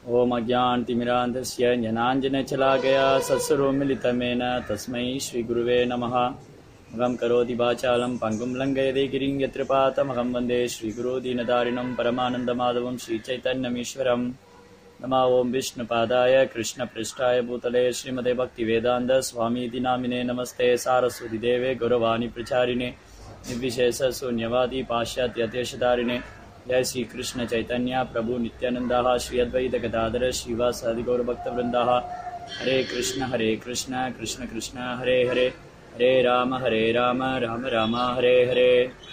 ॐ अज्ञानतिमिरान्धस्य ज्ञानाञ्जनचलाकया सत्सर्वमिलितमेन तस्मै श्रीगुरुवे नमः मगं करोति वाचालं पङ्गुं लङ्घयते गिरिं यत्र पातमहं वन्दे श्रीगुरो दीनदारिणं परमानन्दमाधवं श्रीचैतन्यमीश्वरम् नमः ॐ विष्णुपादाय कृष्णपृष्ठाय भूतले श्रीमते भक्तिवेदान्त स्वामीति नामिने नमस्ते सारस्वतीदेवे गौरवाणि प्रचारिणे निर्विशेष शून्यवादी पाश्चात्यदेशधारिणे जय श्री कृष्ण चैतन्य प्रभु नित्यानन्दाः श्री अद्वैत गदाधर श्रीवासादि गौरभक्तवृन्दाः हरे कृष्ण हरे कृष्ण कृष्ण कृष्ण हरे हरे हरे राम हरे राम ராம ராம ஹரே ஹரே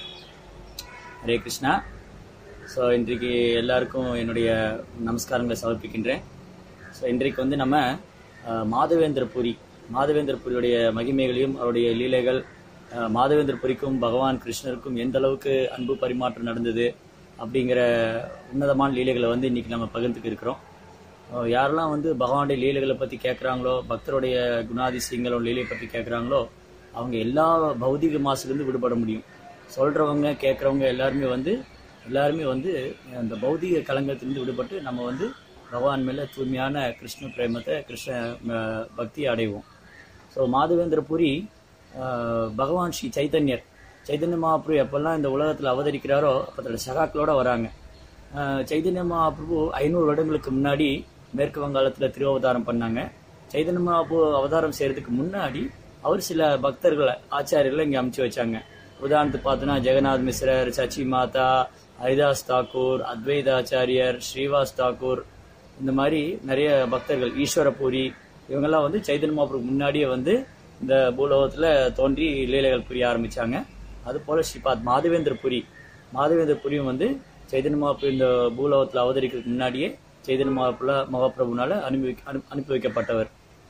ஹரே கிருஷ்ணா ஸோ இன்றைக்கு எல்லாருக்கும் என்னுடைய நமஸ்காரங்களை சமர்ப்பிக்கின்றேன் ஸோ இன்றைக்கு வந்து நம்ம அஹ், மாதவேந்திர புரி மாதவேந்திர புரியுடைய மகிமைகளையும் அவருடைய லீலைகள் அஹ், மாதவேந்திர புரிக்கும் பகவான் கிருஷ்ணருக்கும் எந்த அளவுக்கு அன்பு பரிமாற்றம் நடந்தது அப்படிங்கிற உன்னதமான லீலைகளை வந்து இன்னைக்கு நம்ம பகிர்ந்துக்கு இருக்கிறோம் அஹ், யாரெல்லாம் வந்து பகவானுடைய லீலைகளை பற்றி கேட்குறாங்களோ பக்தருடைய குணாதிசயங்களோட லீலையை பற்றி கேட்குறாங்களோ அவங்க எல்லா பௌதிக மாசுலேருந்து விடுபட முடியும் சொல்கிறவங்க கேட்குறவங்க எல்லாருமே வந்து எல்லாருமே வந்து அந்த பௌதிக கலங்கத்திலிருந்து விடுபட்டு நம்ம வந்து பகவான் மேலே தூய்மையான கிருஷ்ண பிரேமத்தை கிருஷ்ண அஹ், பக்தியை அடைவோம் ஸோ மாதவேந்திர புரி அஹ், பகவான் ஸ்ரீ சைத்தன்யர் சைத்தன்ய மகாபிரபு எப்பெல்லாம் இந்த உலகத்தில் அவதரிக்கிறாரோ அப்போ தன்னோட சகாக்களோட வராங்க அஹ், சைதன்ய மகாபிரபு ஐநூறு வருடங்களுக்கு முன்னாடி மேற்கு வங்காளத்தில் திருவவதாரம் பண்ணாங்க சைதன்ய மகாபிரபு அவதாரம் செய்யறதுக்கு முன்னாடி அவர் சில பக்தர்களை ஆச்சாரியர்களை இங்கே அமுச்சு வச்சாங்க உதாரணத்துக்கு பார்த்தோன்னா ஜெகநாத் மிஸ்ரர் சச்சி மாதா ஹரிதாஸ் தாக்கூர் அத்வைதாச்சாரியர் ஸ்ரீவாஸ் தாக்கூர் இந்த மாதிரி நிறைய பக்தர்கள் ஈஸ்வரபூரி இவங்கெல்லாம் வந்து சைதன்ய மகாபிரபு முன்னாடியே வந்து இந்த பூலோகத்தில் தோன்றி லீலைகள் புரிய ஆரம்பிச்சாங்க அது போல ஸ்ரீபாத் மாதவேந்திர புரி மாதவேந்திர புரியும் வந்து சைதன்ய மகாபிரபு இந்த பூலோகத்தில் அவதரிக்கிறதுக்கு முன்னாடியே சைதன்ய மகாபிரபுல மகாபிரபுனால அனுப்பி அனு- அனுப்பி வைக்கப்பட்டவர்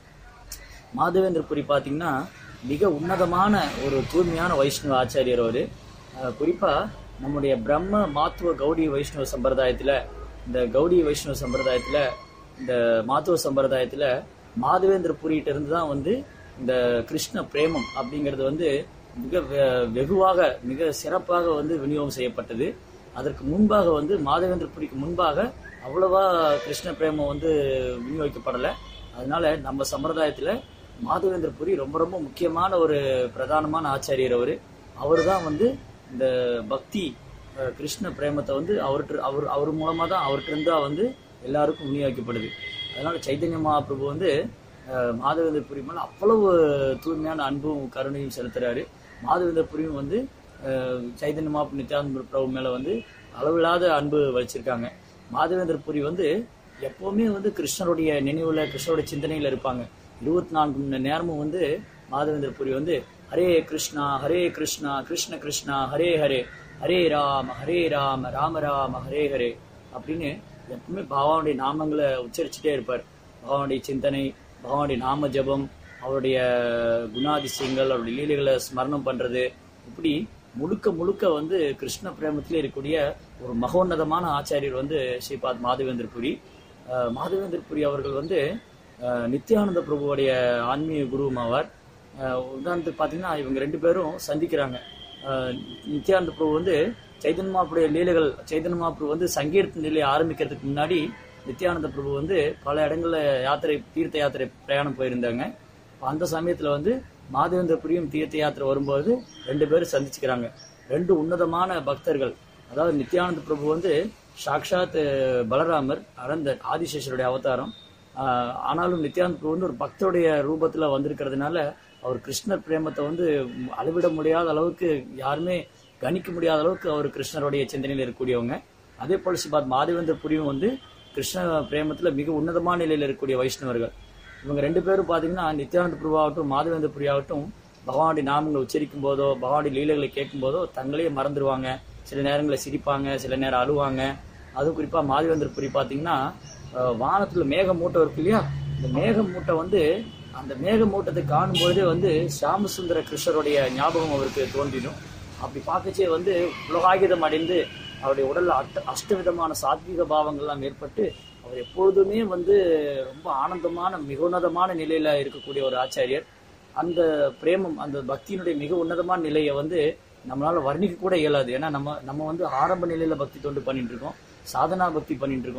மாதவேந்திர புரி பார்த்தீங்கன்னா மிக உன்னதமான ஒரு தூய்மையான வைஷ்ணவ ஆச்சாரியர் அவர் குறிப்பா நம்முடைய பிரம்ம மாத்துவ கௌடி வைஷ்ணவ சம்பிரதாயத்துல இந்த கௌடி வைஷ்ணவ சம்பிரதாயத்துல இந்த மாத்துவ சம்பிரதாயத்துல மாதவேந்திர புரியிட்ட இருந்து தான் வந்து இந்த கிருஷ்ண பிரேமம் அப்படிங்கிறது வந்து மிக வெ- வெகுவாக மிக சிறப்பாக வந்து விநியோகம் செய்யப்பட்டது அதற்கு முன்பாக வந்து மாதவேந்திர புரிக்கு முன்பாக அவ்வளவா கிருஷ்ண பிரேமம் வந்து விநியோகிக்கப்படலை அதனால நம்ம சம்பிரதாயத்துல மாதவேந்திர புரி ரொம்ப ரொம்ப முக்கியமான ஒரு பிரதானமான ஆச்சாரியர் அவரு அவர் தான் வந்து இந்த பக்தி அஹ், கிருஷ்ண பிரேமத்தை வந்து அவர்கிட்ட அவர் அவர் மூலமா தான் அவர்கிட்ட இருந்தா வந்து எல்லாருக்கும் விநியோகிக்கப்படுது அதனால சைத்தன்ய மகாபிரபு வந்து அஹ், மாதவேந்திர புரி மேல அவ்வளவு தூய்மையான அன்பும் கருணையும் செலுத்துறாரு மாதவேந்திர புரியும் வந்து அஹ், சைதன்ய மகாபு நித்யானந்த பிரபு மேல வந்து அளவில்லாத அன்பு வச்சிருக்காங்க மாதவேந்திர புரி வந்து எப்பவுமே வந்து கிருஷ்ணருடைய நினைவுல கிருஷ்ணருடைய சிந்தனையில இருப்பாங்க இருபத்தி நான்கு மணி நேரமும் வந்து மாதவேந்திர புரி வந்து ஹரே கிருஷ்ணா ஹரே கிருஷ்ணா கிருஷ்ண கிருஷ்ணா ஹரே ஹரே ஹரே ராம ஹரே ராம ராம ராம ஹரே ஹரே அப்படின்னு எப்பவுமே பகவானுடைய நாமங்களை உச்சரிச்சுட்டே இருப்பார் பகவானுடைய சிந்தனை பகவானுடைய நாம ஜபம் அவருடைய குணாதிசயங்கள் அவருடைய லீலைகளை ஸ்மரணம் பண்றது இப்படி முழுக்க முழுக்க வந்து கிருஷ்ண பிரேமத்திலே இருக்கக்கூடிய ஒரு மகோன்னதமான ஆச்சாரியர் வந்து ஸ்ரீபாத் மாதவேந்திர புரி அஹ் மாதவேந்திர புரி அவர்கள் வந்து அஹ் நித்யானந்த பிரபுவுடைய ஆன்மீக குருவும் ஆவார் அஹ் உதாரணத்துக்கு பார்த்தீங்கன்னா இவங்க ரெண்டு பேரும் சந்திக்கிறாங்க அஹ் நித்யானந்த பிரபு வந்து சைதன்ய மகாபுடைய லீலைகள் சைதன்ய மகாபிரபு வந்து சங்கீர்த்த நிலையை ஆரம்பிக்கிறதுக்கு முன்னாடி நித்யானந்த பிரபு வந்து பல இடங்கள்ல யாத்திரை தீர்த்த யாத்திரை பிரயாணம் போயிருந்தாங்க அப்ப அந்த சமயத்துல வந்து மாதவேந்திர புரியும் தீர்த்த யாத்திரை வரும்போது ரெண்டு பேரும் சந்திச்சுக்கிறாங்க ரெண்டு உன்னதமான பக்தர்கள் அதாவது நித்யானந்த பிரபு வந்து சாக்ஷாத் அஹ், பலராமர் அனந்த ஆதிசேஷருடைய அவதாரம் ஆஹ், ஆனாலும் நித்யானந்த பிரபு வந்து ஒரு பக்தருடைய ரூபத்துல வந்திருக்கிறதுனால அவர் கிருஷ்ணர் பிரேமத்தை வந்து அளவிட முடியாத அளவுக்கு யாருமே கணிக்க முடியாத அளவுக்கு அவர் கிருஷ்ணருடைய சிந்தனையில் இருக்கக்கூடியவங்க அதே போல சிபாத் மாதவேந்திர புரியும் வந்து கிருஷ்ண பிரேமத்துல மிக உன்னதமான நிலையில் இருக்கக்கூடிய வைஷ்ணவர்கள் இவங்க ரெண்டு பேரும் பாத்தீங்கன்னா நித்யானந்த பிரபு ஆகட்டும் மாதவேந்திர புரி ஆகட்டும் பகவானுடைய நாமங்களை உச்சரிக்கும் போதோ பகவானுடைய லீலைகளை கேட்கும் போதோ தங்களே மறந்துடுவாங்க சில நேரங்களில் சிரிப்பாங்க சில நேரம் அழுவாங்க அதுவும் குறிப்பா மாதவேந்திர புரி பாத்தீங்கன்னா அஹ், வானத்துல மேக மூட்டை இருக்கு இல்லையா இந்த மேக மூட்டை வந்து அந்த மேக மூட்டத்தை காணும் பொழுதே வந்து சாமசுந்தர கிருஷ்ணருடைய ஞாபகம் அவருக்கு தோன்றிடும் அப்படி பார்க்கச்சே வந்து உலகாகிதம் அடைந்து அவருடைய உடல்ல அட்ட அஷ்டவிதமான சாத்வீக பாவங்கள்லாம் ஏற்பட்டு அவர் எப்பொழுதுமே வந்து ரொம்ப ஆனந்தமான மிக உன்னதமான நிலையில இருக்கக்கூடிய ஒரு ஆச்சாரியர் அந்த பிரேமம் அந்த பக்தியினுடைய மிக உன்னதமான நிலையை வந்து நம்மளால வர்ணிக்க கூட இயலாது ஏன்னா நம்ம நம்ம வந்து ஆரம்ப நிலையில பக்தி தொண்டு பண்ணிட்டு இருக்கோம் சாதனா பக்தி பண்ணிட்டு இருக்கோம்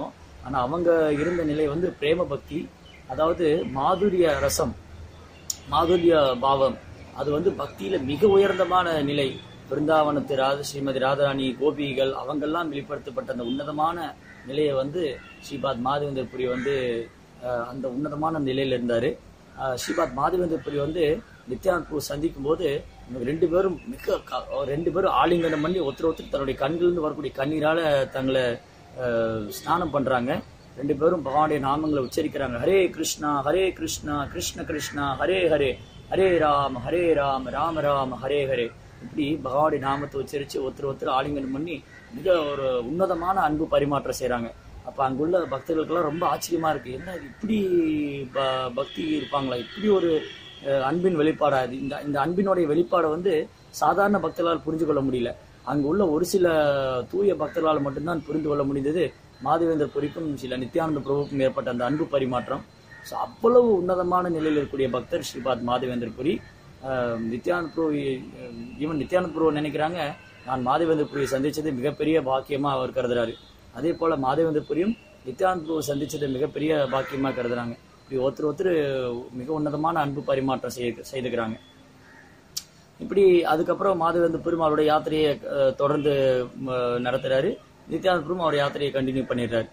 ஆனா அவங்க இருந்த நிலை வந்து பிரேம பக்தி அதாவது மாதுரிய ரசம் மாதுரிய பாவம் அது வந்து பக்தியில மிக உயர்ந்தமான நிலை பிருந்தாவனத்து ராத ஸ்ரீமதி ராதாராணி கோபிகள் அவங்கெல்லாம் வெளிப்படுத்தப்பட்ட அந்த உன்னதமான நிலையை வந்து ஸ்ரீபாத் மாதவேந்தர்புரி வந்து அஹ், அந்த உன்னதமான நிலையில இருந்தாரு அஹ், ஸ்ரீபாத் மாதவேந்தர்புரி வந்து நித்யானந்த்பூர் சந்திக்கும் போது இவங்க ரெண்டு பேரும் மிக க- ரெண்டு பேரும் ஆலிங்கனம் பண்ணி ஒருத்தர் ஒருத்தர் தன்னுடைய கண்களிலிருந்து வரக்கூடிய கண்ணீரால தங்களை அஹ், ஸ்நானம் பண்றாங்க ரெண்டு பேரும் பகவானுடைய நாமங்களை உச்சரிக்கிறாங்க ஹரே கிருஷ்ணா ஹரே கிருஷ்ணா கிருஷ்ண கிருஷ்ணா ஹரே ஹரே ஹரே ராம் ஹரே ராம் ராம ராம் ஹரே ஹரே இப்படி பகவானுடைய நாமத்தை உச்சரிச்சு ஒருத்தர் ஒருத்தர் ஆலிங்கனம் பண்ணி மிக ஒரு உன்னதமான அன்பு பரிமாற்றம் செய்றாங்க அப்ப அங்குள்ள பக்தர்களுக்கெல்லாம் ரொம்ப ஆச்சரியமா இருக்கு என்ன இது இப்படி ப- பக்தி இருப்பாங்களா இப்படி ஒரு அஹ், அன்பின் வெளிப்பாடா இது இந்த இந்த அன்பினுடைய வெளிப்பாடை வந்து சாதாரண பக்தர்களால் புரிஞ்சு கொள்ள முடியல அங்கு உள்ள ஒரு சில தூய பக்தர்களால் மட்டும்தான் புரிந்து கொள்ள முடிந்தது மாதவேந்தர் புரிக்கும் சில நித்யானந்த பிரபுக்கும் ஏற்பட்ட அந்த அன்பு பரிமாற்றம் ஸோ அவ்வளவு உன்னதமான நிலையில் இருக்கக்கூடிய பக்தர் ஸ்ரீபாத் மாதவேந்தர் புரி அஹ், நித்யானந்த பிரபு ஈவன் நித்யானந்த பிரபு நினைக்கிறாங்க நான் மாதவேந்தர் புரியை சந்திச்சது மிகப்பெரிய பாக்கியமா அவர் கருதுறாரு அதே போல மாதவேந்தர் புரியும் நித்யானந்த பிரபு சந்திச்சது மிகப்பெரிய பாக்கியமா கருதுறாங்க இப்படி ஒருத்தர் ஒருத்தர் மிக உன்னதமான அன்பு பரிமாற்றம் செய்து செய்துக்கிறாங்க இப்படி அதுக்கப்புறம் மாதவேந்த பெருமாளோட யாத்திரையை அஹ், தொடர்ந்து ம, நடத்துறாரு நித்யானந்த பெரும் அவர் யாத்திரையை கண்டினியூ பண்ணிடுறாரு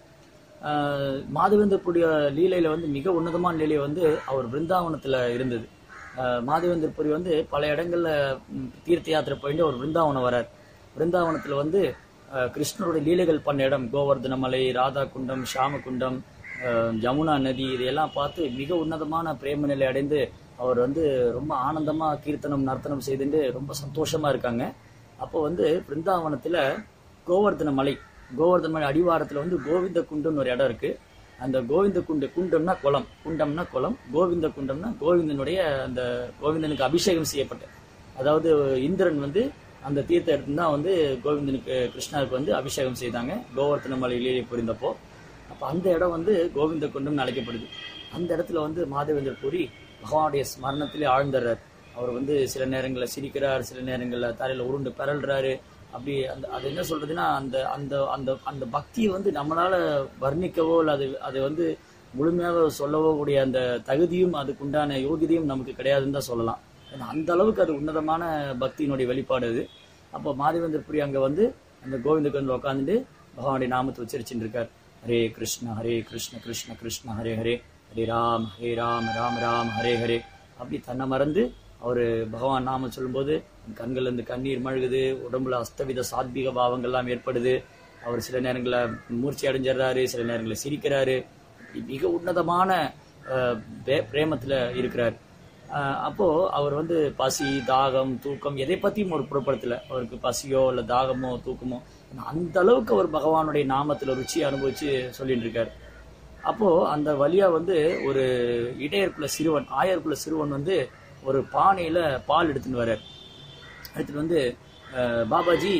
அஹ், மாதவேந்தருடைய லீலையில வந்து மிக உன்னதமான லீலை வந்து அவர் பிருந்தாவனத்துல இருந்தது அஹ், மாதவேந்தர் புரி வந்து பல இடங்கள்ல ம், தீர்த்த யாத்திரை போயிட்டு அவர் பிருந்தாவனம் வரார் பிருந்தாவனத்துல வந்து அஹ், கிருஷ்ணருடைய லீலைகள் பண்ண இடம் கோவர்தன மலை ராதா குண்டம் ஷாம குண்டம் அஹ், ஜமுனா நதி இதையெல்லாம் பார்த்து மிக உன்னதமான பிரேம நிலை அடைந்து அவர் வந்து ரொம்ப ஆனந்தமா கீர்த்தனம் நர்த்தனம் செய்துட்டு ரொம்ப சந்தோஷமா இருக்காங்க அப்போ வந்து பிருந்தாவனத்துல கோவர்தன மலை கோவர்தன மலை அடிவாரத்துல வந்து கோவிந்த குண்டுன்னு ஒரு இடம் இருக்கு அந்த கோவிந்த குண்டு குண்டம்னா குளம் குண்டம்னா குளம் கோவிந்த குண்டம்னா கோவிந்தனுடைய அந்த கோவிந்தனுக்கு அபிஷேகம் செய்யப்பட்ட அதாவது இந்திரன் வந்து அந்த தீர்த்த இடத்துல தான் வந்து கோவிந்தனுக்கு கிருஷ்ணருக்கு வந்து அபிஷேகம் செய்தாங்க கோவர்த்தன மலையிலேயே புரிந்தப்போ அப்ப அந்த இடம் வந்து கோவிந்த குண்டம் அழைக்கப்படுது அந்த இடத்துல வந்து மாதவேந்தர் பூரி பகவானுடைய ஸ்மரணத்திலே ஆழ்ந்துடுறார் அவர் வந்து சில நேரங்களில் சிரிக்கிறார் சில நேரங்களில் தலையில உருண்டு பிறல்றாரு அப்படி அந்த அது என்ன சொல்றதுன்னா அந்த அந்த அந்த அந்த பக்தியை வந்து நம்மளால வர்ணிக்கவோ இல்லை அது அதை வந்து முழுமையாக சொல்லவோ கூடிய அந்த தகுதியும் அதுக்குண்டான யோகிதையும் நமக்கு கிடையாதுன்னு தான் சொல்லலாம் ஏன்னா அந்த அளவுக்கு அது உன்னதமான பக்தியினுடைய வெளிப்பாடு அது அப்போ மாதவேந்தர் புரி அங்க வந்து அந்த கோவிந்த கந்து உட்காந்துட்டு பகவானுடைய நாமத்தை உச்சரிச்சுட்டு இருக்கார் ஹரே கிருஷ்ண ஹரே கிருஷ்ண கிருஷ்ண கிருஷ்ண ஹரே ஹரே ஹரே ராம் ஹரே ராம் ராம் ராம் ஹரே ஹரே அப்படி தன்னை மறந்து அவர் பகவான் நாம சொல்லும்போது கண்கள்ல இருந்து கண்ணீர் மழுகுது உடம்புல அஸ்தவித சாத்வீக பாவங்கள்லாம் ஏற்படுது அவர் சில நேரங்களில் மூர்ச்சி அடைஞ்சிடுறாரு சில நேரங்களில் சிரிக்கிறாரு இப்படி மிக உன்னதமான அஹ், பிரே- பிரேமத்துல இருக்கிறார் அஹ், அப்போ அவர் வந்து பசி தாகம் தூக்கம் எதை பத்தியும் ஒரு புறப்படத்துல அவருக்கு பசியோ இல்ல தாகமோ தூக்கமோ ஏன்னா அந்த அளவுக்கு அவர் பகவானுடைய நாமத்துல ருச்சி அனுபவிச்சு சொல்லிட்டு இருக்காரு அப்போ அந்த வழியா வந்து ஒரு இடையர்குல சிறுவன் ஆயர்குல சிறுவன் வந்து ஒரு பானையில பால் எடுத்துன்னு வர்றார் எடுத்துட்டு வந்து அஹ், பாபாஜி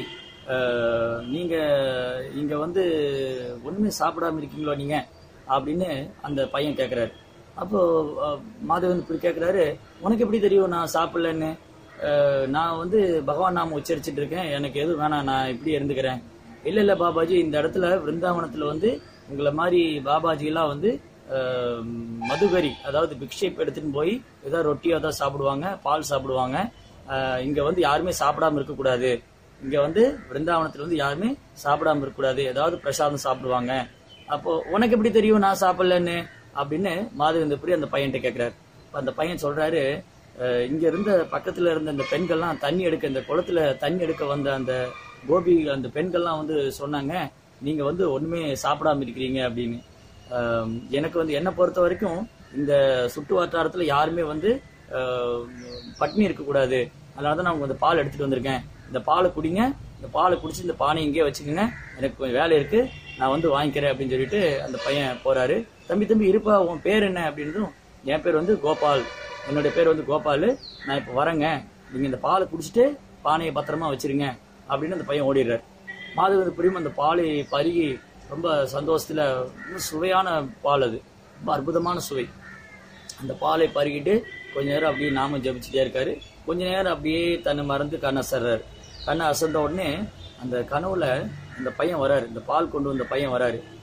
அஹ், நீங்க இங்க வந்து ஒண்ணுமே சாப்பிடாம இருக்கீங்களோ நீங்க அப்படின்னு அந்த பையன் கேக்குறாரு அப்போ அஹ், மாதவன் இப்படி கேக்குறாரு உனக்கு எப்படி தெரியும் நான் சாப்பிடலன்னு அஹ், நான் வந்து பகவான் நாம உச்சரிச்சிட்டு இருக்கேன் எனக்கு எதுவும் வேணாம் நான் இப்படி இருந்துக்கிறேன் இல்ல இல்ல பாபாஜி இந்த இடத்துல விருந்தாவனத்துல வந்து உங்களை மாதிரி பாபாஜி எல்லாம் வந்து அஹ், மதுகரி அதாவது பிக்ஷைப் எடுத்துன்னு போய் ஏதாவது ரொட்டியோ ஏதாவது சாப்பிடுவாங்க பால் சாப்பிடுவாங்க அஹ், இங்க வந்து யாருமே சாப்பிடாம இருக்கக்கூடாது இங்க வந்து விருந்தாவனத்துல வந்து யாருமே சாப்பிடாம இருக்கக்கூடாது ஏதாவது பிரசாதம் சாப்பிடுவாங்க அப்போ உனக்கு எப்படி தெரியும் நான் சாப்பிடலன்னு அப்படின்னு மாதவேந்தபுரி அந்த பையன்கிட்ட கேக்குறாரு அப்ப அந்த பையன் சொல்றாரு அஹ், இங்க இருந்த பக்கத்துல இருந்த இந்த பெண்கள்லாம் தண்ணி எடுக்க இந்த குளத்துல தண்ணி எடுக்க வந்த அந்த கோபி அந்த பெண்கள்லாம் வந்து சொன்னாங்க நீங்க வந்து ஒண்ணுமே சாப்பிடாம இருக்கிறீங்க அப்படின்னு அஹ், எனக்கு வந்து என்னை பொறுத்த வரைக்கும் இந்த சுற்று வட்டாரத்துல யாருமே வந்து அஹ், பட்னி இருக்கக்கூடாது அதனால தான் நான் உங்க இந்த பால் எடுத்துட்டு வந்திருக்கேன் இந்த பாலை குடிங்க இந்த பாலை குடிச்சு இந்த பானை இங்கேயே வச்சுக்கோங்க எனக்கு கொஞ்சம் வேலை இருக்கு நான் வந்து வாங்கிக்கிறேன் அப்படின்னு சொல்லிட்டு அந்த பையன் போறாரு தம்பி தம்பி இருப்பா உன் பேர் என்ன அப்படின்றதும் என் பேர் வந்து கோபால் என்னுடைய பேர் வந்து கோபால் நான் இப்போ வரேங்க நீங்க இந்த பாலை குடிச்சிட்டு பானையை பத்திரமா வச்சிருங்க அப்படின்னு அந்த பையன் ஓடிடுறாரு மாதவந்த புரியும் அந்த பாலை பருகி ரொம்ப சந்தோஷத்துல ரொம்ப சுவையான பால் அது ரொம்ப அற்புதமான சுவை அந்த பாலை பருகிட்டு கொஞ்ச நேரம் அப்படியே நாம ஜபிச்சுட்டே இருக்காரு கொஞ்ச நேரம் அப்படியே தன்னை மறந்து கண்ணை அசர்றாரு கண்ணை அசர்ந்த உடனே அந்த கனவுல அந்த பையன் வராரு இந்த பால் கொண்டு வந்த பையன் வராரு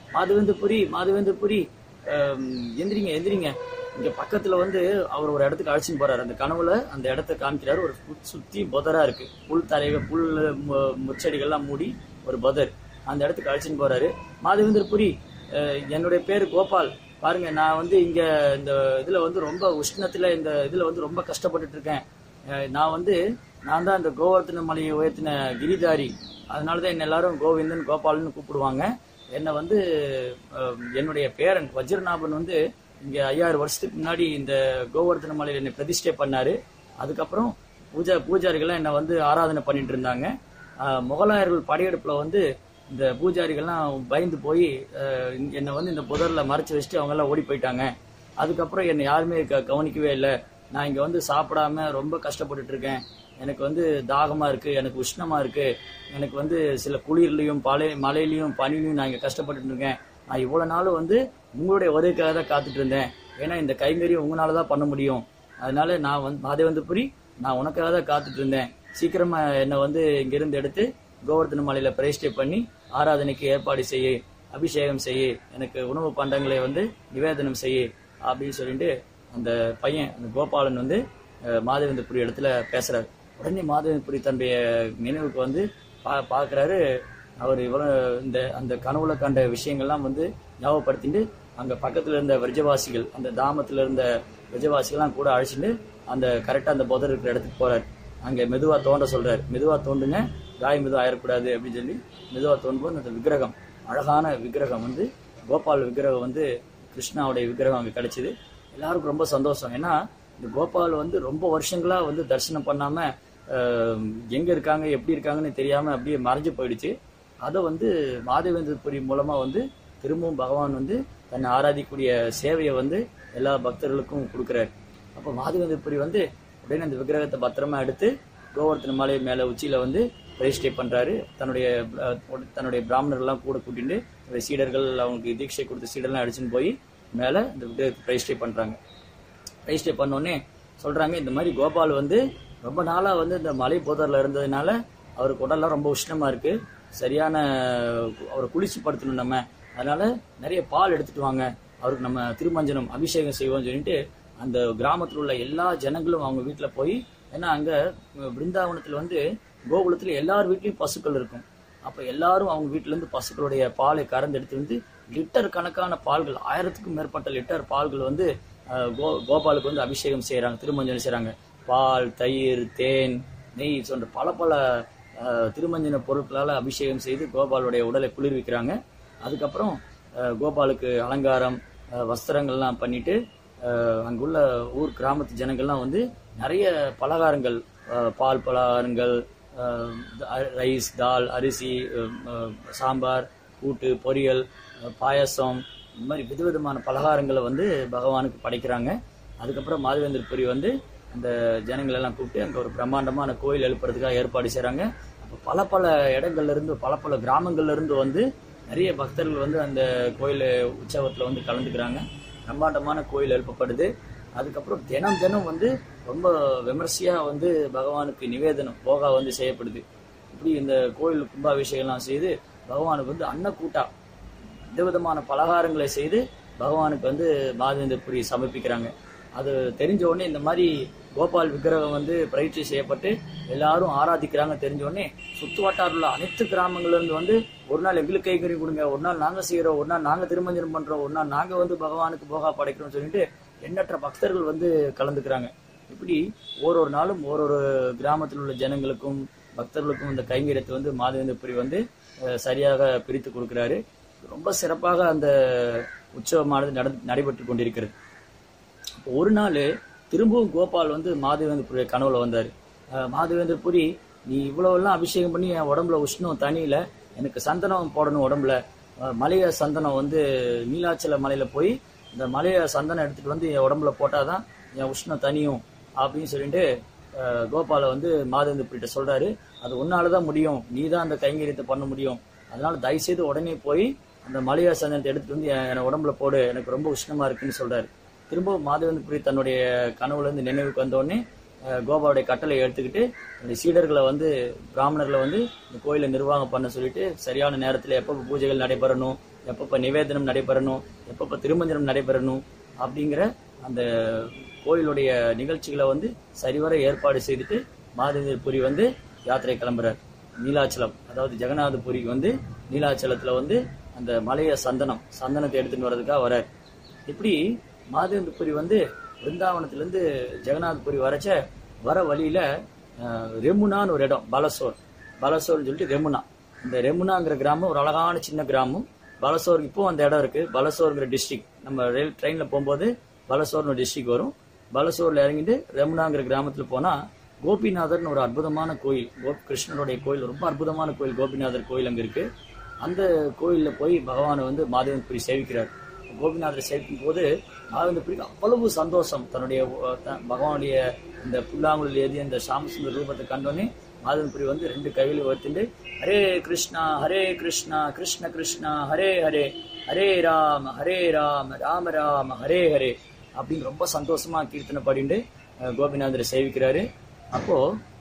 மாதவேந்திரபுரி மாதவேந்திரபுரி ஆம், எந்திரிங்க எந்திரிங்க இங்க பக்கத்துல வந்து அவர் ஒரு இடத்துக்கு அழைச்சின்னு போறாரு அந்த கனவுல அந்த இடத்த காமிக்கிறாரு ஒரு பு- சுத்தி புதரா இருக்கு புல் தரைகள் புல் மு- முச்செடிகள்லாம் மூடி ஒரு புதர் அந்த இடத்துக்கு அழைச்சின்னு போறாரு மாதவேந்திரபுரி அஹ், என்னுடைய பேரு கோபால் பாருங்க நான் வந்து இங்க இந்த இதுல வந்து ரொம்ப உஷ்ணத்துல இந்த இதுல வந்து ரொம்ப கஷ்டப்பட்டுட்டு இருக்கேன் அஹ், நான் வந்து நான் தான் இந்த கோவர்த்தன மலையை உயர்த்தின கிரிதாரி அதனாலதான் என்ன எல்லாரும் கோவிந்தன் கோபால்னு கூப்பிடுவாங்க என்னை வந்து அஹ், என்னுடைய பேரன் வஜ்ரநாபன் வந்து இங்க ஐயாயிரம் வருஷத்துக்கு முன்னாடி இந்த கோவர்த்தன மலையில என்னை பிரதிஷ்டை பண்ணாரு அதுக்கப்புறம் பூஜா பூஜாரிகள்லாம் என்னை வந்து ஆராதனை பண்ணிட்டு இருந்தாங்க அஹ், முகலாயர்கள் படையெடுப்புல வந்து இந்த பூஜாரிகள்லாம் பயந்து போய் அஹ், என்னை வந்து இந்த புதர்ல மறைச்சு வச்சுட்டு அவங்க எல்லாம் ஓடி போயிட்டாங்க அதுக்கப்புறம் என்னை யாருமே க- கவனிக்கவே இல்லை நான் இங்க வந்து சாப்பிடாம ரொம்ப கஷ்டப்பட்டுட்டு இருக்கேன் எனக்கு வந்து தாகமா இருக்கு எனக்கு உஷ்ணமா இருக்கு எனக்கு வந்து சில குளிர்லயும் பழை மழையிலயும் பனிலையும் நான் இங்க கஷ்டப்பட்டுட்டு இருக்கேன் நான் இவ்வளவு நாள் வந்து உங்களுடைய வருகைக்காக தான் காத்துட்டு இருந்தேன் ஏன்னா இந்த கைங்கரியம் உங்களால தான் பண்ண முடியும் அதனால நான் வந்து மாதேவந்தபுரி நான் உனக்காக தான் காத்துட்டு இருந்தேன் சீக்கிரமா என்னை வந்து இங்கிருந்து எடுத்து கோவர்தன மலையில பிரதிஷ்டை பண்ணி ஆராதனைக்கு ஏற்பாடு செய்ய அபிஷேகம் செய்ய எனக்கு உணவு பண்டங்களை வந்து நிவேதனம் செய்ய அப்படின்னு சொல்லிட்டு அந்த பையன் அந்த கோபாலன் வந்து அஹ், மாதவேந்தபுரி இடத்துல பேசுறாரு உடனே மாதவேந்தபுரி தன்னுடைய நினைவுக்கு வந்து பா- பார்க்கறாரு அவர் இவ்வளவு இந்த அந்த கனவுல கண்ட விஷயங்கள்லாம் வந்து ஞாபகப்படுத்திட்டு அங்க பக்கத்துல இருந்த விரஜவாசிகள் அந்த தாமத்துல இருந்த விரஜவாசிகள்லாம் கூட அழைச்சிட்டு அந்த கரெக்டா அந்த புதர் இருக்கிற இடத்துக்கு போறாரு அங்க மெதுவா தோண்ட சொல்றாரு மெதுவா தோண்டுங்க காய் மெதுவா ஆயிடக்கூடாது அப்படின்னு சொல்லி மெதுவா தோண்டும்போது அந்த விக்கிரகம் அழகான விக்கிரகம் வந்து கோபால் விக்கிரகம் வந்து கிருஷ்ணாவுடைய விக்கிரகம் அங்க கிடைச்சது எல்லாருக்கும் ரொம்ப சந்தோஷம் ஏன்னா இந்த கோபால் வந்து ரொம்ப வருஷங்களா வந்து தரிசனம் பண்ணாம அஹ், எங்க இருக்காங்க எப்படி இருக்காங்கன்னு தெரியாம அப்படியே மறைஞ்சு போயிடுச்சு அதை வந்து மாதவேந்திரபுரி மூலமா வந்து திரும்பவும் பகவான் வந்து தன்னை ஆராதிக்கக்கூடிய சேவையை வந்து எல்லா பக்தர்களுக்கும் கொடுக்குறாரு அப்போ மாதவேந்திரபுரி வந்து உடனே அந்த விக்கிரகத்தை பத்திரமா எடுத்து கோவர்த்தன மலை மேல உச்சியில வந்து பிரதிஷ்டை பண்றாரு தன்னுடைய அஹ், தன்னுடைய பிராமணர்கள்லாம் கூட கூட்டிட்டு தன்னுடைய சீடர்கள் அவங்களுக்கு தீட்சை கொடுத்த சீடர்லாம் அடிச்சுன்னு போய் மேல இந்த விக்கிரகத்தை பிரதிஷ்டை பண்றாங்க ரெஜிஸ்டர் பண்ணோடனே சொல்றாங்க இந்த மாதிரி கோபால் வந்து ரொம்ப நாளா வந்து இந்த மலை போதர்ல இருந்ததுனால அவருக்கு உடல்லாம் ரொம்ப உஷ்ணமா இருக்கு சரியான அவரை குளிச்சு படுத்தணும் நம்ம அதனால நிறைய பால் எடுத்துட்டு வாங்க அவருக்கு நம்ம திருமஞ்சனம் அபிஷேகம் செய்வோம்னு சொல்லிட்டு அந்த கிராமத்துல உள்ள எல்லா ஜனங்களும் அவங்க வீட்டுல போய் ஏன்னா அங்க பிருந்தாவனத்துல வந்து கோகுலத்துல எல்லார் வீட்லயும் பசுக்கள் இருக்கும் அப்ப எல்லாரும் அவங்க வீட்டுல இருந்து பசுக்களுடைய பாலை கறந்து எடுத்து வந்து லிட்டர் கணக்கான பால்கள் ஆயிரத்துக்கும் மேற்பட்ட லிட்டர் பால்கள் வந்து அஹ், கோ கோபாலுக்கு வந்து அபிஷேகம் செய்யறாங்க திருமஞ்சனம் செய்றாங்க பால் தயிர் தேன் நெய் போன்ற பல பல அஹ், திருமஞ்சன பொருட்களால அபிஷேகம் செய்து கோபாலுடைய உடலை குளிர்விக்கிறாங்க அதுக்கப்புறம் அஹ், கோபாலுக்கு அலங்காரம் அஹ், வஸ்திரங்கள்லாம் பண்ணிட்டு அஹ், அங்குள்ள ஊர் கிராமத்து ஜனங்கள்லாம் வந்து நிறைய பலகாரங்கள் அஹ், பால் பலகாரங்கள் அஹ், த- ரைஸ் தால் அரிசி அஹ், அஹ், சாம்பார் கூட்டு பொரியல் அஹ், பாயாசம் இந்த மாதிரி விதவிதமான பலகாரங்களை வந்து பகவானுக்கு படைக்கிறாங்க அதுக்கப்புறம் மாதவேந்திரபுரி வந்து அந்த ஜனங்களை எல்லாம் கூப்பிட்டு அங்க ஒரு பிரம்மாண்டமான கோயில் எழுப்புறதுக்காக ஏற்பாடு செய்றாங்க அப்ப பல பல இடங்கள்ல இருந்து பல பல கிராமங்கள்ல இருந்து வந்து நிறைய பக்தர்கள் வந்து அந்த கோயில் உற்சவத்துல வந்து கலந்துக்கிறாங்க பிரம்மாண்டமான கோயில் எழுப்பப்படுது அதுக்கப்புறம் தினம் தினம் வந்து ரொம்ப விமர்சையா வந்து பகவானுக்கு நிவேதனம் போகா வந்து செய்யப்படுது இப்படி இந்த கோயில் கும்பாபிஷேகம்லாம் செய்து பகவானுக்கு வந்து அன்னக்கூட்டா விதவிதமான பலகாரங்களை செய்து பகவானுக்கு வந்து மாதவேந்திரபுரி சமர்ப்பிக்கிறாங்க அது தெரிஞ்ச உடனே இந்த மாதிரி கோபால் விக்கிரகம் வந்து பயிற்சி செய்யப்பட்டு எல்லாரும் ஆராதிக்கிறாங்க தெரிஞ்ச உடனே சுத்து வட்டாரில் உள்ள அனைத்து கிராமங்கள்ல இருந்து வந்து ஒரு நாள் எங்களுக்கு கைகறி கொடுங்க ஒரு நாள் நாங்க செய்யறோம் ஒரு நாள் நாங்க திருமஞ்சனம் பண்றோம் ஒரு நாள் நாங்க வந்து பகவானுக்கு போகா படைக்கிறோம்னு சொல்லிட்டு எண்ணற்ற பக்தர்கள் வந்து கலந்துக்கிறாங்க இப்படி ஒரு ஒரு நாளும் ஒரு ஒரு கிராமத்தில் உள்ள ஜனங்களுக்கும் பக்தர்களுக்கும் இந்த கைங்கரியத்தை வந்து மாதவேந்திரபுரி வந்து அஹ், சரியாக பிரித்து கொடுக்கிறாரு ரொம்ப சிறப்பாக அந்த உற்சவமானது நட நடைபெற்று கொண்டிருக்கிறது அப்போ ஒரு நாள் திரும்பவும் கோபால் வந்து மாதவேந்திரபுரி கனவுல வந்தாரு அஹ், மாதவேந்திரபுரி நீ இவ்வளவு எல்லாம் அபிஷேகம் பண்ணி என் உடம்புல உஷ்ணம் தனியில எனக்கு சந்தனம் போடணும் உடம்புல அஹ், மலைய சந்தனம் வந்து நீலாச்சல மலையில போய் இந்த மலைய சந்தனம் எடுத்துட்டு வந்து என் உடம்புல போட்டாதான் என் உஷ்ணம் தனியும் அப்படின்னு சொல்லிட்டு அஹ், கோபால வந்து மாதவேந்திரபுரிட்ட சொல்றாரு அது உன்னாலதான் முடியும் நீ தான் அந்த கைங்கரியத்தை பண்ண முடியும் அதனால தயவுசெய்து உடனே போய் அந்த மலைய சந்தனத்தை எடுத்துட்டு வந்து என் என் உடம்புல போடு எனக்கு ரொம்ப உஷ்ணமா இருக்குன்னு சொல்றாரு திரும்பவும் மாதவேந்திரபுரி தன்னுடைய கனவுல இருந்து நினைவுக்கு வந்த உடனே அஹ், கோபாவுடைய கட்டளை எடுத்துக்கிட்டு அந்த சீடர்களை வந்து பிராமணர்களை வந்து இந்த கோயிலை நிர்வாகம் பண்ண சொல்லிட்டு சரியான நேரத்துல எப்போ பூஜைகள் நடைபெறணும் எப்பப்ப நிவேதனம் நடைபெறணும் எப்பப்ப திருமஞ்சனம் நடைபெறணும் அப்படிங்கிற அந்த கோயிலுடைய நிகழ்ச்சிகளை வந்து சரிவர ஏற்பாடு செய்துட்டு மாதேந்திரபுரி வந்து யாத்திரை கிளம்புறார் நீலாச்சலம் அதாவது ஜெகநாதபுரிக்கு வந்து நீலாச்சலத்துல வந்து அந்த மலைய சந்தனம் சந்தனத்தை எடுத்துட்டு வர்றதுக்காக வரார் இப்படி மாதேந்திரபுரி வந்து பிருந்தாவனத்திலிருந்து ஜெகநாதபுரி வரச்ச வர வழியில அஹ், ரெமுனான்னு ஒரு இடம் பலசோர் பலசோர்னு சொல்லிட்டு ரெமுனா இந்த ரெமுனாங்கிற கிராமம் ஒரு அழகான சின்ன கிராமம் பலசோர் இப்போ அந்த இடம் இருக்கு பலசோர்ங்கிற டிஸ்ட்ரிக்ட் நம்ம ரயில் ட்ரெயின்ல போகும்போது பலசோர்னு ஒரு டிஸ்ட்ரிக்ட் வரும் பலசோர்ல இறங்கிட்டு ரெமுனாங்கிற கிராமத்துல போனா கோபிநாதர்னு ஒரு அற்புதமான கோயில் கோபி கிருஷ்ணனுடைய கோயில் ரொம்ப அற்புதமான கோயில் கோபிநாதர் கோயில் அங்க இருக்கு அந்த கோயில்ல போய் பகவானை வந்து மாதவன்புரி சேவிக்கிறார் கோபிநாதரை சேவிக்கும் போது மாதவன்புரிக்கு அவ்வளவு சந்தோஷம் தன்னுடைய அஹ், த- பகவானுடைய இந்த புல்லாங்குழல் ஏதி அந்த சாமசுந்தர ரூபத்தை கண்டோன்னே மாதவன்புரி வந்து ரெண்டு கையில உயர்த்திட்டு ஹரே கிருஷ்ணா ஹரே கிருஷ்ணா கிருஷ்ண கிருஷ்ணா ஹரே ஹரே ஹரே ராம ஹரே ராம ராம ராம ஹரே ஹரே அப்படின்னு ரொம்ப சந்தோஷமா கீர்த்தனை பாடிட்டு அஹ், கோபிநாதரை சேவிக்கிறாரு அப்போ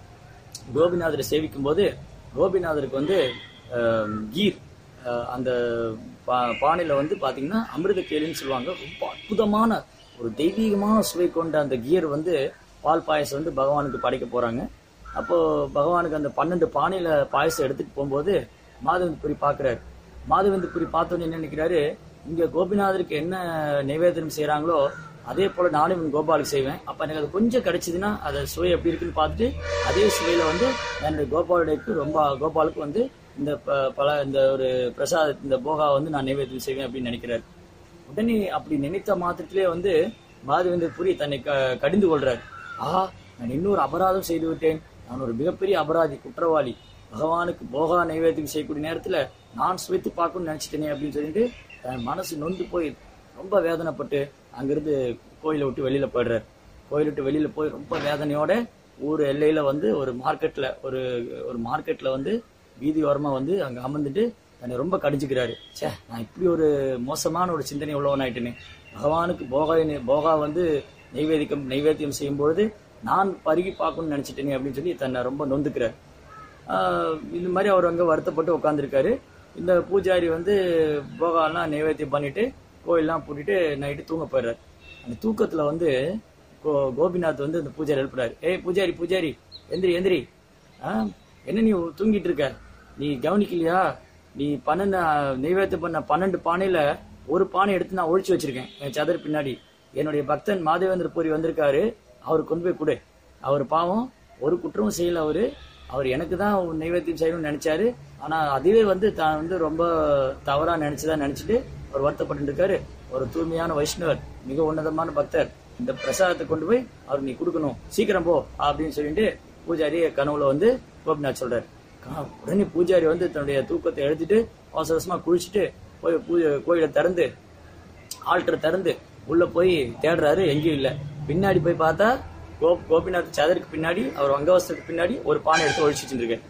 கோபிநாதரை சேவிக்கும் போது கோபிநாதருக்கு வந்து அஹ், கீர் அஹ், அந்த பா- பானையில வந்து பாத்தீங்கன்னா அமிர்த கேலின்னு சொல்லுவாங்க ரொம்ப அற்புதமான ஒரு தெய்வீகமான சுவை கொண்ட அந்த கீர் வந்து பால் பாயசம் வந்து பகவானுக்கு படைக்க போறாங்க அப்போ பகவானுக்கு அந்த பன்னெண்டு பானையில பாயசம் எடுத்துட்டு போகும்போது மாதவந்தபுரி பாக்குறாரு மாதவந்தபுரி பார்த்தோன்னு என்ன நினைக்கிறாரு இங்க கோபிநாதருக்கு என்ன நிவேதனம் செய்றாங்களோ அதே போல நானும் இவன் கோபாலுக்கு செய்வேன் அப்ப எனக்கு அது கொஞ்சம் கிடைச்சதுன்னா அதை சுவை எப்படி இருக்குன்னு பார்த்துட்டு அதே சுவையில வந்து என்னுடைய கோபாலுடையக்கு ரொம்ப கோபாலுக்கு வந்து இந்த ப- பல இந்த ஒரு பிரசாத இந்த போகா வந்து நான் நைவேத்தியம் செய்வேன் அப்படின்னு நினைக்கிறாரு உடனே அப்படி நினைத்த மாத்திரத்திலே வந்து மாதவேந்தர் புரி தன்னை க- கடிந்து கொள்றார் ஆஹா நான் இன்னொரு அபராதம் செய்து விட்டேன் நான் ஒரு மிகப்பெரிய அபராதி குற்றவாளி பகவானுக்கு போகா நைவேத்தியம் செய்யக்கூடிய நேரத்துல நான் சுவைத்து பார்க்கணும்னு நினைச்சிட்டேனே அப்படின்னு சொல்லிட்டு தன் மனசு நொந்து போய் ரொம்ப வேதனைப்பட்டு அங்கிருந்து கோயிலை விட்டு வெளியில போயிடுறார் கோயிலை விட்டு வெளியில போய் ரொம்ப வேதனையோட ஊர் எல்லையில வந்து ஒரு மார்க்கெட்ல ஒரு ஒரு மார்க்கெட்ல வந்து வீதி ஓரமா வந்து அங்க அமர்ந்துட்டு தன்னை ரொம்ப கடிஞ்சுக்கிறாரு ச்சே நான் இப்படி ஒரு மோசமான ஒரு சிந்தனை உள்ளவன் ஆயிட்டேனே பகவானுக்கு போகா போகா வந்து நைவேதிக்கம் நைவேத்தியம் செய்யும் பொழுது நான் பருகி பார்க்கணும்னு நினைச்சிட்டேனே அப்படின்னு சொல்லி தன்னை ரொம்ப நொந்துக்கிறார் ஆஹ் இந்த மாதிரி அவர் அங்க வருத்தப்பட்டு உட்காந்துருக்காரு இந்த பூஜாரி வந்து போகாலாம் நைவேத்தியம் பண்ணிட்டு கோயிலெல்லாம் பூட்டிட்டு நைட்டு தூங்க போயிடுறாரு அந்த தூக்கத்துல வந்து கோ- கோபிநாத் வந்து அந்த பூஜாரி எழுப்புறாரு ஏய் பூஜாரி பூஜாரி எந்திரி எந்திரி ஆ, என்ன நீ தூங்கிட்டு இருக்க நீ கவனிக்கலையா நீ பன்னெண்டு நைவேத்தியம் பண்ண பன்னெண்டு பானையில ஒரு பானை எடுத்து நான் ஒழிச்சு வச்சிருக்கேன் என் சதுர பின்னாடி என்னுடைய பக்தன் மாதவேந்திர பூரி வந்திருக்காரு அவர் கொண்டு போய் கொடு அவர் பாவம் ஒரு குற்றமும் செய்யல அவரு அவர் எனக்கு தான் நைவேத்தியம் செய்யணும்னு நினைச்சாரு ஆனா அதுவே வந்து தான் வந்து ரொம்ப தவறா நினைச்சுதான் நினைச்சிட்டு அவர் வருத்தப்பட்டு இருக்காரு ஒரு தூய்மையான வைஷ்ணவர் மிக உன்னதமான பக்தர் இந்த பிரசாதத்தை கொண்டு போய் அவருக்கு நீ கொடுக்கணும் சீக்கிரம் போ அப்படின்னு சொல்லிட்டு பூஜாரி கனவுல வந்து கோபிநாத் சொல்றாரு கா- உடனே பூஜாரி வந்து தன்னுடைய தூக்கத்தை எழுதிட்டு அவசர அவசரமா குளிச்சுட்டு போய் பூஜை கோயிலை திறந்து ஆல்டர் திறந்து உள்ள போய் தேடுறாரு எங்கேயும் இல்ல பின்னாடி போய் பார்த்தா கோ கோபிநாத் சதருக்கு பின்னாடி அவர் அங்கவஸ்தத்துக்கு பின்னாடி ஒரு பானை எடுத்து ஒழிச்சு வச்சிருக்காரு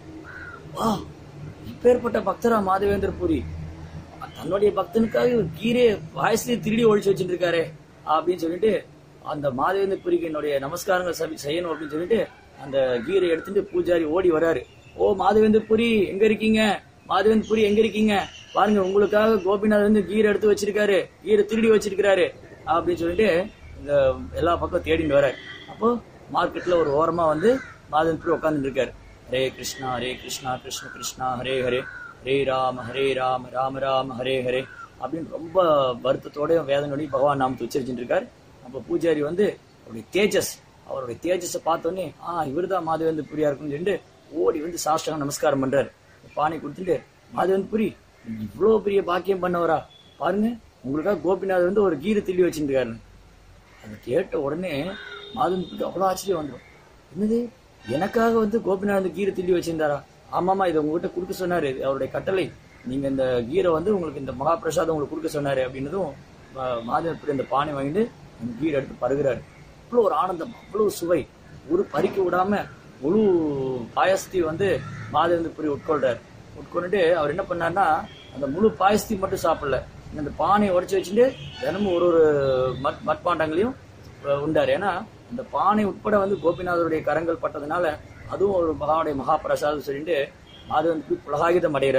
வா இப்பேற்பட்ட பக்தரா மாதவேந்திர பூரி தன்னுடைய பக்தனுக்காக ஒரு கீரே பாயசத்தையே திருடி ஒழிச்சு வச்சுட்டு இருக்காரு அப்படின்னு சொல்லிட்டு அந்த மாதவேந்திர புரிக்கு என்னுடைய நமஸ்காரங்கள் சபி- செய்யணும் அப்படின்னு சொல்லிட்டு அந்த கீரை எடுத்துட்டு பூஜாரி ஓடி வராரு ஓ மாதவேந்திர புரி எங்க இருக்கீங்க மாதவேந்திர புரி எங்க இருக்கீங்க பாருங்க உங்களுக்காக கோபிநாத் வந்து கீரை எடுத்து வச்சிருக்காரு கீரை திருடி வச்சிருக்காரு அப்படின்னு சொல்லிட்டு இந்த எல்லா பக்கம் தேடிட்டு வராரு அப்போ மார்க்கெட்ல ஒரு ஓரமா வந்து மாதவேந்திர புரி உட்கார்ந்துட்டு இருக்காரு ஹரே கிருஷ்ணா ஹரே கிருஷ்ணா கிருஷ்ண கிருஷ்ணா ஹரே ஹரே ஹரே ராம ஹரே ராம ராம ராம ஹரே ஹரே அப்படின்னு ரொம்ப வருத்தத்தோடயும் வேதனையோடயும் பகவான் நாமத்தை உச்சரிச்சுட்டு இருக்காரு அப்ப பூஜாரி வந்து அவருடைய தேஜஸ் அவருடைய தேஜஸை பார்த்தோன்னே ஆ இவர்தான் மாதவேந்து புரியா இருக்குன்னு சொல்லிட்டு ஓடி வந்து சாஷ்டகம் நமஸ்காரம் பண்றாரு பானை கொடுத்துட்டு மாதவேந்து புரி நீங்க இவ்வளவு பெரிய பாக்கியம் பண்ணவரா பாருங்க உங்களுக்காக கோபிநாத் வந்து ஒரு கீரை திள்ளி வச்சுட்டு அதை கேட்ட உடனே மாதவனுக்கு அவ்வளவு ஆச்சரியம் வந்துடும் என்னது எனக்காக வந்து கோபிநாத் கீரை திள்ளி வச்சிருந்தாரா ஆமாமா இதை உங்ககிட்ட கொடுக்க சொன்னாரு இது அவருடைய கட்டளை நீங்க இந்த கீரை வந்து உங்களுக்கு இந்த மகாபிரசாதம் உங்களுக்கு கொடுக்க சொன்னாரு அப்படின்னதும் மாதவன் இந்த பானை வாங்கிட்டு அந்த கீரை எடுத்து பருகிறாரு அவ்வளோ ஒரு ஆனந்தம் அவ்வளவு சுவை ஒரு பறிக்க விடாம முழு பாயசத்தையும் வந்து மாதவேந்திரபுரி உட்கொள்றாரு உட்கொண்டுட்டு அவர் என்ன பண்ணாருன்னா அந்த முழு பாயசத்தையும் மட்டும் சாப்பிடல இந்த பானையை உடைச்சு வச்சுட்டு தினமும் ஒரு ஒரு மட் மட்பாண்டங்களையும் அஹ், உண்டாரு ஏன்னா அந்த பானை உட்பட வந்து கோபிநாதருடைய கரங்கள் பட்டதுனால அதுவும் ஒரு மகாவுடைய மகாபிரசாதம் சொல்லிட்டு மாதவனுக்கு புலகாகிதம் அடைகிறார்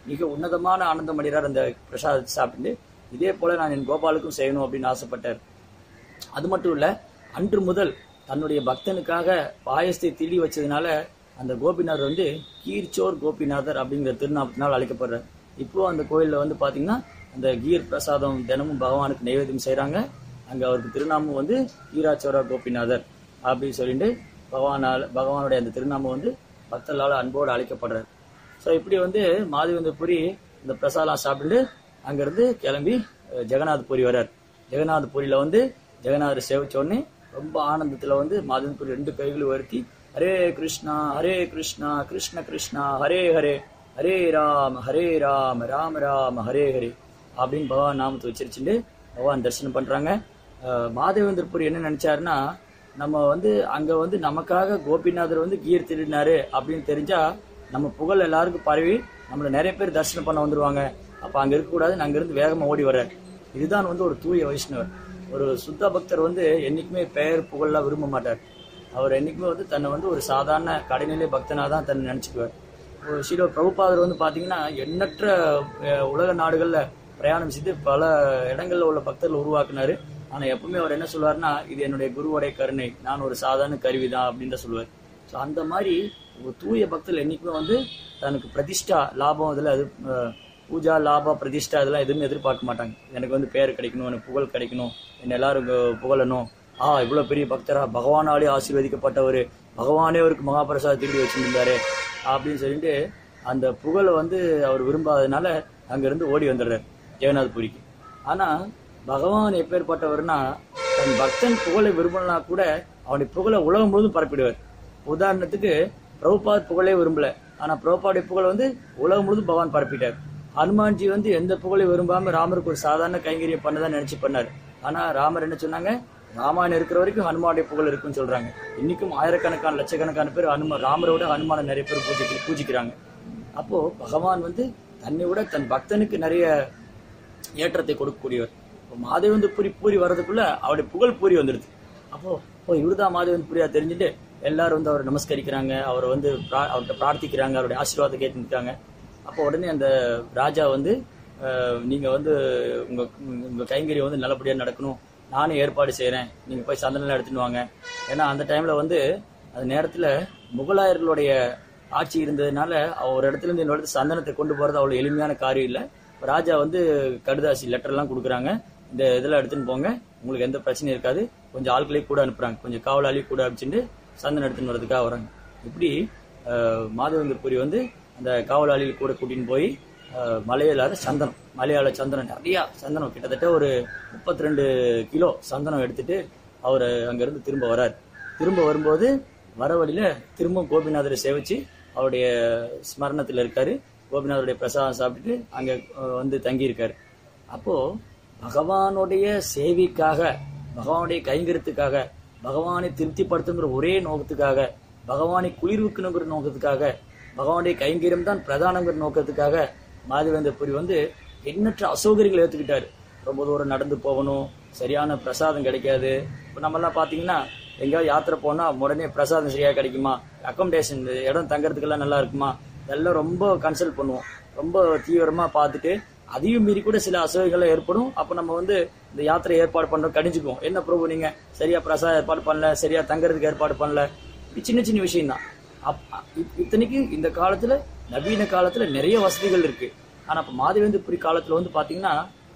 மிக உன்னதமான ஆனந்தம் அடைகிறார் அந்த பிரசாதத்தை சாப்பிட்டு இதே போல நான் என் கோபாலுக்கும் செய்யணும் அப்படின்னு ஆசைப்பட்டார் அது மட்டும் இல்ல அன்று முதல் தன்னுடைய பக்தனுக்காக பாயசத்தை திடி வச்சதுனால அந்த கோபிநாதர் வந்து கீர்ச்சோர் கோபிநாதர் அப்படிங்கிற திருநாமத்தினால் அழைக்கப்படுறார் இப்போ அந்த கோயில்ல வந்து பாத்தீங்கன்னா அந்த கீர் பிரசாதம் தினமும் பகவானுக்கு நைவேத்தியம் செய்றாங்க அங்க அவருக்கு திருநாமம் வந்து கீராச்சோரா கோபிநாதர் அப்படின்னு சொல்லிட்டு பகவானால் பகவானுடைய அந்த திருநாமம் வந்து பக்தர்களால் அன்போடு அழைக்கப்படுறார் ஸோ இப்படி வந்து மாதவேந்தபுரி இந்த பிரசாதம் சாப்பிட்டு அங்கிருந்து கிளம்பி அஹ், ஜெகநாதபுரி வர்றார் ஜெகநாதபுரியில வந்து ஜெகநாதர் சேவிச்ச உடனே ரொம்ப ஆனந்தத்துல வந்து மாதவேந்தபுரி ரெண்டு கைகளும் உயர்த்தி ஹரே கிருஷ்ணா ஹரே கிருஷ்ணா கிருஷ்ண கிருஷ்ணா ஹரே ஹரே ஹரே ராம் ஹரே ராம் ராம ராம் ஹரே ஹரே அப்படின்னு பகவான் நாமத்தை வச்சிருச்சுட்டு பகவான் தரிசனம் பண்றாங்க அஹ், மாதவேந்தர்புரி என்ன நினைச்சாருன்னா நம்ம வந்து அங்க வந்து நமக்காக கோபிநாதர் வந்து கீர் திருடினாரு அப்படின்னு தெரிஞ்சா நம்ம புகழ் எல்லாருக்கும் பரவி நம்மள நிறைய பேர் தரிசனம் பண்ண வந்துருவாங்க அப்ப அங்க இருக்கக்கூடாதுன்னு அங்கிருந்து வேகமா ஓடி வர்றார் இதுதான் வந்து ஒரு தூய வைஷ்ணவர் ஒரு சுத்த பக்தர் வந்து என்னைக்குமே பெயர் புகழ்லாம் விரும்ப மாட்டார் அவர் என்னைக்குமே வந்து தன்னை வந்து ஒரு சாதாரண கடைநிலை பக்தனா தான் தன்னை நினைச்சுக்குவார் ஒரு ஸ்ரீல பிரபுபாதர் வந்து பாத்தீங்கன்னா எண்ணற்ற அஹ், உலக நாடுகள்ல பிரயாணம் செய்து பல இடங்கள்ல உள்ள பக்தர்கள் உருவாக்குனாரு ஆனா எப்பவுமே அவர் என்ன சொல்வாருன்னா இது என்னுடைய குருவோடைய கருணை நான் ஒரு சாதாரண கருவிதான் அப்படின்னு தான் சொல்லுவார் ஸோ அந்த மாதிரி ஒரு தூய பக்தர்கள் என்னைக்குமே வந்து தனக்கு பிரதிஷ்டா லாபம் இதுல அது அஹ், பூஜா லாபா பிரதிஷ்டா இதெல்லாம் எதுவுமே எதிர்பார்க்க மாட்டாங்க எனக்கு வந்து பேர் கிடைக்கணும் எனக்கு புகழ் கிடைக்கணும் என்ன எல்லாரும் இங்க புகழணும் ஆ இவ்வளவு பெரிய பக்தரா பகவானாலே ஆசீர்வதிக்கப்பட்டவர் பகவானே அவருக்கு மகாபிரசாத திருடி வச்சிருந்தாரு அப்படின்னு சொல்லிட்டு அந்த புகழை வந்து அவர் விரும்பாததுனால அங்கிருந்து ஓடி வந்துடுறாரு ஜெகநாதபுரிக்கு ஆனா பகவான் எப்பேற்பட்டவர்னா தன் பக்தன் புகழை விரும்பலனா கூட அவனுடைய புகழை உலகம் முழுவதும் பரப்பிடுவார் உதாரணத்துக்கு பிரபுபாத் புகழே விரும்பல ஆனா பிரபுபாவுடைய புகழ் வந்து உலகம் முழுவதும் பகவான் பரப்பிட்டார் ஹனுமான்ஜி வந்து எந்த புகழை விரும்பாம ராமருக்கு ஒரு சாதாரண கைங்கரியம் பண்ணதான் நினைச்சு பண்ணாரு ஆனா ராமர் என்ன சொன்னாங்க ராமாயணம் இருக்கிற வரைக்கும் ஹனுமானுடைய புகழ் இருக்குன்னு சொல்றாங்க இன்னைக்கும் ஆயிரக்கணக்கான லட்சக்கணக்கான பேர் ஹனுமான் ராமரோட ஹனுமான நிறைய பேர் பூஜிக்க பூஜிக்கிறாங்க அப்போ பகவான் வந்து தன்னை விட தன் பக்தனுக்கு நிறைய ஏற்றத்தை கொடுக்கக்கூடியவர் இப்போ மாதேவந்து பூரி பூரி வர்றதுக்குள்ள அவருடைய புகழ் பூரி வந்துடுது அப்போ ஓ இவருதான் மாதேவந்து பூரியா தெரிஞ்சுட்டு எல்லாரும் வந்து அவரை நமஸ்கரிக்கிறாங்க அவரை வந்து பிரா- அவர்கிட்ட பிரார்த்திக்கிறாங்க அவருடைய ஆசீர்வாதம் கேட்டுருக்காங்க அப்போ உடனே அந்த ராஜா வந்து அஹ், நீங்க வந்து உங்க உங்க கைங்கரியம் வந்து நல்லபடியா நடக்கணும் நானும் ஏற்பாடு செய்றேன் நீங்க போய் சந்தனம் எடுத்துன்னு வாங்க ஏன்னா அந்த டைம்ல வந்து அந்த நேரத்துல முகலாயர்களுடைய ஆட்சி இருந்ததுனால அவ ஒரு இடத்துல இருந்து இன்னொரு இடத்துக்கு சந்தனத்தை கொண்டு போறது அவ்வளவு எளிமையான காரியம் இல்ல ராஜா வந்து கடுதாசி லெட்டர் எல்லாம் கொடுக்குறாங்க இந்த இதெல்லாம் எடுத்துன்னு போங்க உங்களுக்கு எந்த பிரச்சனையும் இருக்காது கொஞ்சம் ஆட்களையும் கூட அனுப்புறாங்க கொஞ்சம் காவலாளி கூட அனுப்பிச்சுட்டு சந்தனம் எடுத்துன்னு வரதுக்காக வராங்க இப்படி அஹ், மாதவேந்தர்புரி வந்து அந்த காவலாளிகள் கூட கூட்டின்னு போய் அஹ், மலையாள சந்தனம் மலையாள சந்தனம் நிறைய சந்தனம் கிட்டத்தட்ட ஒரு முப்பத்தி ரெண்டு கிலோ சந்தனம் எடுத்துட்டு அவர் அங்கிருந்து திரும்ப வரார் திரும்ப வரும்போது வர வழியில திரும்ப கோபிநாதரை சேவிச்சு அவருடைய ஸ்மரணத்துல இருக்காரு கோபிநாதருடைய பிரசாதம் சாப்பிட்டுட்டு அங்க அஹ், வந்து தங்கி இருக்காரு அப்போ பகவானுடைய சேவைக்காக பகவானுடைய கைங்கரியத்துக்காக பகவானை திருப்திப்படுத்துங்கிற ஒரே நோக்கத்துக்காக பகவானை குளிர்விக்கணுங்கிற நோக்கத்துக்காக பகவானுடைய கைங்கரியம் தான் பிரதானங்கிற நோக்கத்துக்காக மாதவேந்தபுரி வந்து எண்ணற்ற அசௌகரியங்களை ஏத்துக்கிட்டாரு ரொம்ப தூரம் நடந்து போகணும் சரியான பிரசாதம் கிடைக்காது இப்போ நம்மலாம் பாத்தீங்கன்னா எங்கேயாவது யாத்திரை போனா உடனே பிரசாதம் சரியா கிடைக்குமா அக்கோமடேஷன் இடம் தங்கறதுக்கெல்லாம் நல்லா இருக்குமா இதெல்லாம் ரொம்ப கன்சல்ட் பண்ணுவோம் ரொம்ப தீவிரமா பார்த்துட்டு அதையும் மீறி கூட சில அசௌகரியங்கள் ஏற்படும் அப்ப நம்ம வந்து இந்த யாத்திரை ஏற்பாடு பண்றோம் கடிஞ்சுக்குவோம் என்ன பிரபு நீங்க சரியா பிரசாதம் ஏற்பாடு பண்ணல சரியா தங்கறதுக்கு ஏற்பாடு பண்ணல இது சின்ன சின்ன விஷயம் தான் இத்தனைக்கு இந்த காலத்துல நவீன காலத்துல நிறைய வசதிகள் இருக்கு ஆனா அப்ப மாதவேந்தபுரி காலத்துல வந்து பாத்தீங்கன்னா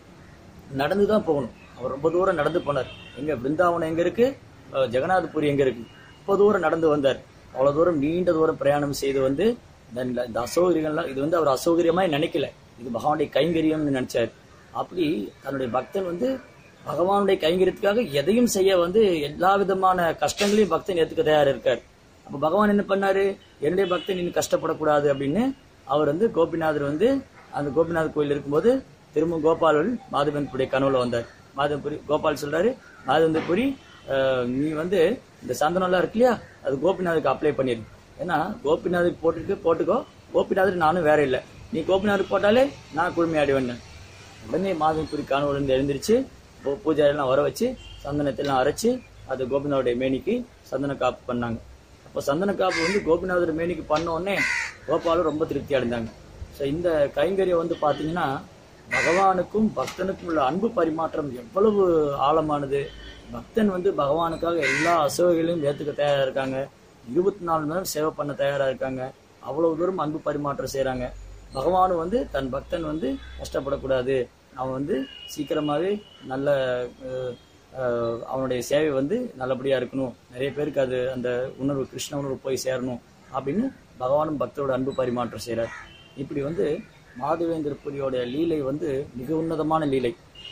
நடந்து தான் போகணும் அவர் ரொம்ப தூரம் நடந்து போனார் எங்க பிருந்தாவனம் எங்க இருக்கு அஹ் ஜெகநாதபுரி எங்க இருக்கு ரொம்ப தூரம் நடந்து வந்தார் அவ்வளவு தூரம் நீண்ட தூரம் பிரயாணம் செய்து வந்து இந்த இந்த அசௌகரியங்கள்லாம் இது வந்து அவர் அசௌகரியமா நினைக்கல இது பகவானுடைய கைங்கரியம்னு நினைச்சார் அப்படி தன்னுடைய பக்தன் வந்து பகவானுடைய கைங்கரியத்துக்காக எதையும் செய்ய வந்து எல்லா விதமான கஷ்டங்களையும் பக்தன் ஏத்துக்க தயாரா இருக்கார் அப்ப பகவான் என்ன பண்ணாரு என்னுடைய பக்தன் இன்னும் கஷ்டப்படக்கூடாது அப்படின்னு அவர் வந்து கோபிநாதர் வந்து அந்த கோபிநாத் கோயில் இருக்கும்போது திரும்ப கோபாலன் மாதவன்புரிய கனவுல வந்தார் மாதவன்புரி கோபால் சொல்றாரு மாதவன்புரி அஹ், நீ வந்து இந்த சந்தனம் எல்லாம் இருக்கு இல்லையா அது கோபிநாதுக்கு அப்ளை பண்ணிரு ஏன்னா கோபிநாதுக்கு போட்டுருக்கு போட்டுக்கோ கோபிநாதர் நானும் வேற இல்லை நீ கோபிநாதுக்கு போட்டாலே நான் குழுமையாடுவேன் உடனே மாதவன்புரி கனவுல இருந்து எழுந்திருச்சு பூ- பூஜாரியெல்லாம் வர வச்சு சந்தனத்தை எல்லாம் அரைச்சு அது கோபிநாதுடைய மேனிக்கு சந்தன காப்பு பண்ணாங்க அப்போ சந்தன காப்பு வந்து கோபிநாதர் மேனிக்கு பண்ண உடனே கோபாலும் ரொம்ப திருப்தி அடைந்தாங்க ஸோ இந்த கைங்கரியம் வந்து பார்த்தீங்கன்னா பகவானுக்கும் பக்தனுக்கும் உள்ள அன்பு பரிமாற்றம் எவ்வளவு ஆழமானது பக்தன் வந்து பகவானுக்காக எல்லா அசோகைகளையும் ஏற்றுக்க தயாராக இருக்காங்க இருபத்தி நாலு மணி நேரம் சேவை பண்ண தயாராக இருக்காங்க அவ்வளவு தூரம் அன்பு பரிமாற்றம் செய்கிறாங்க பகவானும் வந்து தன் பக்தன் வந்து கஷ்டப்படக்கூடாது அவன் வந்து சீக்கிரமாகவே நல்ல அஹ், அஹ், அவனுடைய சேவை வந்து நல்லபடியாக இருக்கணும் நிறைய பேருக்கு அது அந்த உணர்வு கிருஷ்ண உணர்வு போய் சேரணும் அப்படின்னு பகவானும் பக்தரோட அன்பு பரிமாற்றம் செய்கிறார் இப்படி வந்து மாதவேந்திர புரியோட லீலை வந்து மிக உன்னதமான லீலை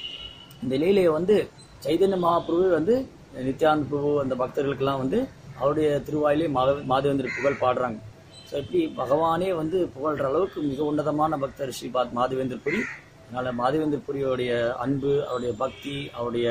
இந்த லீலையை வந்து சைதன்ய மகாபிரபு வந்து நித்யானந்த பிரபு அந்த பக்தர்களுக்கெல்லாம் வந்து அவருடைய திருவாயிலே மா- மாதவேந்திர புகழ் பாடுறாங்க ஸோ இப்படி பகவானே வந்து புகழ்ற அளவுக்கு மிக உன்னதமான பக்தர் ஸ்ரீபாத் மாதவேந்திர புரி அதனால மாதவேந்திர புரியோடைய அன்பு அவருடைய பக்தி அவருடைய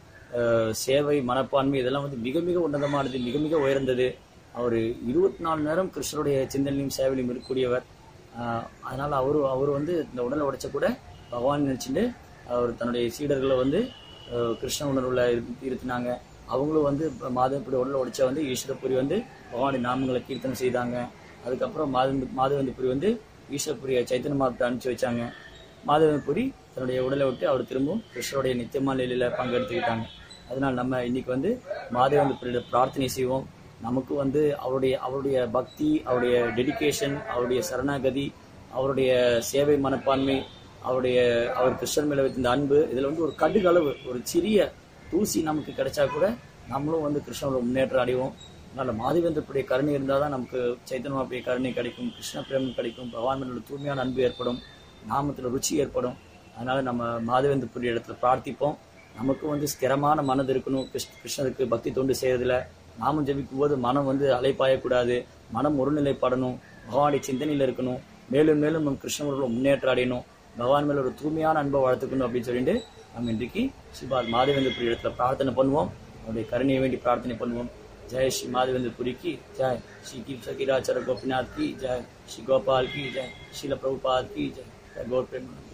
அஹ், சேவை மனப்பான்மை இதெல்லாம் வந்து மிக மிக உன்னதமானது மிக மிக உயர்ந்தது அவர் இருபத்தி நாலு நேரம் கிருஷ்ணருடைய சிந்தனையும் சேவையிலும் இருக்கக்கூடியவர் ஆஹ் அதனால அவரு அவர் வந்து இந்த உடலை உடைச்ச கூட பகவான் நினைச்சுட்டு அவர் தன்னுடைய சீடர்களை வந்து ஆஹ் கிருஷ்ண உணர்வுல இரு- இருத்தினாங்க அவங்களும் வந்து மாதவப்படி உடலை உடைச்ச வந்து ஈஸ்வரபுரி வந்து பகவானுடைய நாமங்களை கீர்த்தனம் செய்தாங்க அதுக்கப்புறம் மாத மாதவந்திபுரி வந்து ஈஸ்வரபுரியை சைத்தன்ய மாதத்தை அனுப்பிச்சு வச்சாங்க மாதவபுரி தன்னுடைய உடலை விட்டு அவர் திரும்பவும் கிருஷ்ணருடைய நித்தியமான நிலையில பங்கெடுத்துக்கிட்டாங்க அதனால் நம்ம இன்னைக்கு வந்து மாதவந்திபுரியோட பிரார்த்தனை செய்வோம் நமக்கு வந்து அவருடைய அவருடைய பக்தி அவருடைய டெடிகேஷன் அவருடைய சரணாகதி அவருடைய சேவை மனப்பான்மை அவருடைய அவர் கிருஷ்ணன் மேல வைத்திருந்த அன்பு இதுல வந்து ஒரு கடுகளவு ஒரு சிறிய தூசி நமக்கு கிடைச்சா கூட நம்மளும் வந்து கிருஷ்ணனோட முன்னேற்றம் அடைவோம் அதனால மாதவேந்திரப்புடைய கருணை இருந்தால் தான் நமக்கு சைத்தன்யாவுடைய கருணை கிடைக்கும் கிருஷ்ண பிரேமம் கிடைக்கும் பகவான் மேல தூய்மையான அன்பு ஏற்படும் நாமத்துல ருச்சி ஏற்படும் அதனால நம்ம மாதவேந்திரப்புரிய இடத்துல பிரார்த்திப்போம் நமக்கு வந்து ஸ்திரமான மனது இருக்கணும் கிருஷ்ண கிருஷ்ணருக்கு பக்தி தொண்டு செய்யறதுல நாமம் ஜெபிக்கும் போது மனம் வந்து அலைப்பாயக்கூடாது மனம் ஒருநிலைப்படணும் பகவானுடைய சிந்தனையில இருக்கணும் மேலும் மேலும் நம் கிருஷ்ணவர்கள முன்னேற்றம் அடையணும் பகவான் மேல ஒரு தூய்மையான அன்பை வளர்த்துக்கணும் அப்படின்னு சொல்லிட்டு நம்ம இன்றைக்கு ஸ்ரீபாத் மாதவேந்திர புரி இடத்துல பிரார்த்தனை பண்ணுவோம் அவருடைய கருணையை வேண்டி பிரார்த்தனை பண்ணுவோம் ஜெய் ஸ்ரீ மாதவேந்திர புரி की जय श्री की सकीराचार्य गोपीनाथ की जय श्री गोपाल की जय श्रील प्रभुपाद की जय जय गौर प्रेम